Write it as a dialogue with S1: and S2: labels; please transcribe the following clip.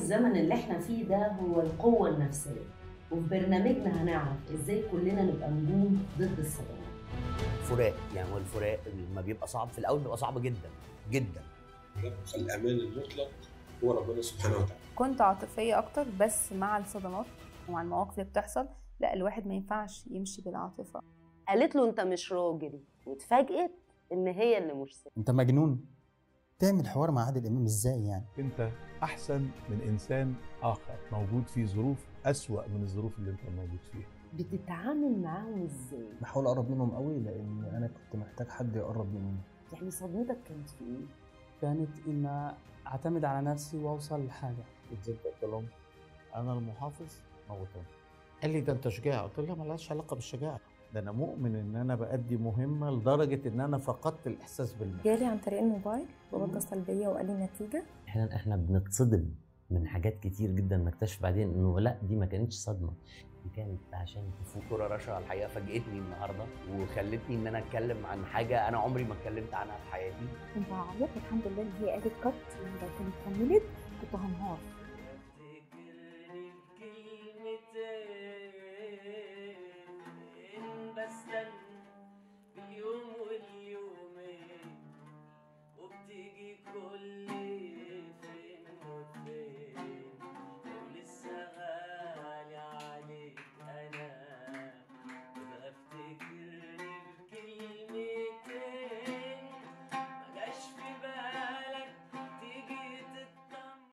S1: الزمن اللي احنا فيه ده هو القوة النفسية وفي برنامجنا هنعرف ازاي كلنا نبقى نجوم ضد الصدمات
S2: فراق يعني هو الفراق لما بيبقى صعب في الاول بيبقى صعب جدا جدا
S3: رب الامان المطلق هو ربنا سبحانه وتعالى
S4: كنت عاطفية أكتر بس مع الصدمات ومع المواقف اللي بتحصل لا الواحد ما ينفعش يمشي بالعاطفة
S1: قالت له انت مش راجل واتفاجئت ان هي اللي مش ست
S5: انت مجنون تعمل حوار مع عادل امام ازاي يعني
S6: انت احسن من انسان اخر موجود في ظروف اسوا من الظروف اللي انت موجود فيها
S1: بتتعامل معاهم ازاي
S5: بحاول اقرب منهم قوي لان انا كنت محتاج حد يقرب مني
S1: يعني صدمتك كانت في ايه
S7: كانت ان اعتمد على نفسي واوصل لحاجه
S8: نزلت قلت لهم انا المحافظ موتهم قال لي ده انت شجاع قلت له ملهاش علاقه بالشجاعه ده انا مؤمن ان انا بادي مهمه لدرجه ان انا فقدت الاحساس بالمعنى
S4: جالي عن طريق الموبايل برده سلبية وقال لي نتيجة
S2: احيانا احنا بنتصدم من حاجات كتير جدا نكتشف بعدين انه لا دي ما كانتش صدمه دي كانت عشان تفوق دكتوره رشا الحقيقه فاجئتني النهارده وخلتني ان انا اتكلم عن حاجه انا عمري ما اتكلمت عنها في حياتي
S9: كنت هعيط الحمد لله ان هي قالت كت لو كانت كملت كنت هنهار